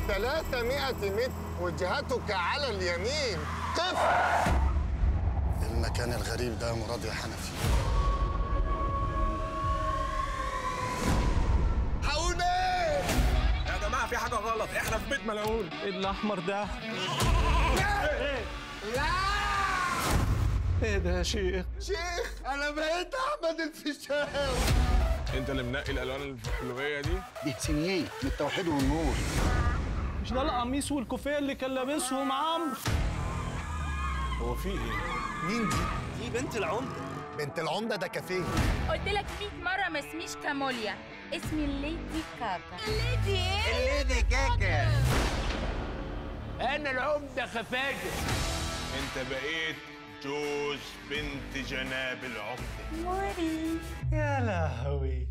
300 متر وجهتك على اليمين قف المكان الغريب ده مراد يا حنفي حقوني يا جماعه في حاجه غلط احنا في بيت ملعون الاحمر ده لا ايه ده يا شيخ شيخ انا بقيت احمد الفيشاوي انت اللي منقي الالوان الحلويه دي دي سنيه من التوحيد والنور مش ده القميص والكوفيه اللي كان لابسهم عمرو هو في ايه مين دي؟ دي بنت العمده بنت العمده ده كافيه قلت لك 100 مرة ما اسميش كاموليا اسمي ليدي كاكا الليدي كاكا انا العمده خفاجه انت بقيت جوز بنت جناب العمده موري يا لهوي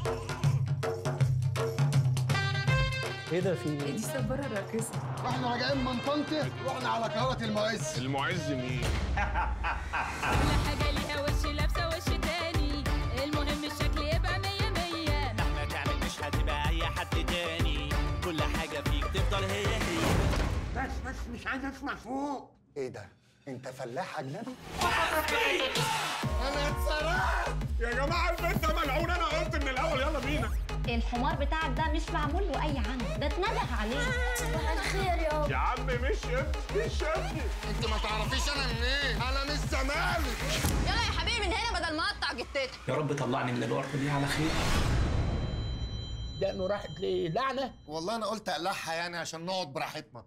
ايه ده في ايه؟ دي صبارة راقصة واحنا راجعين من طنطا رحنا على قناه المعز المعز مين كل حاجة ليها وش لابسة وش تاني المهم الشكل يبقى مية مية مهما تعمل مش هتبقى اي حد تاني كل حاجه فيك تفضل هي هي بس بس مش عايز اسمع فوق ايه ده انت فلاح اجنبي انا اتسرقت يا جماعه البيت ده ملعون انا قلت من الاول يلا بينا الحمار بتاعك ده مش معمول له اي عمل ده اتنده عليه صباح الخير يا يا عم مش ابني مش ابني انت ما تعرفيش انا منين انا من الزمالك يلا يا حبيبي من هنا بدل ما اقطع جتتك يا رب طلعني من الورطه دي على خير لانه راحت ليه لعنه والله انا قلت اقلعها يعني عشان نقعد براحتنا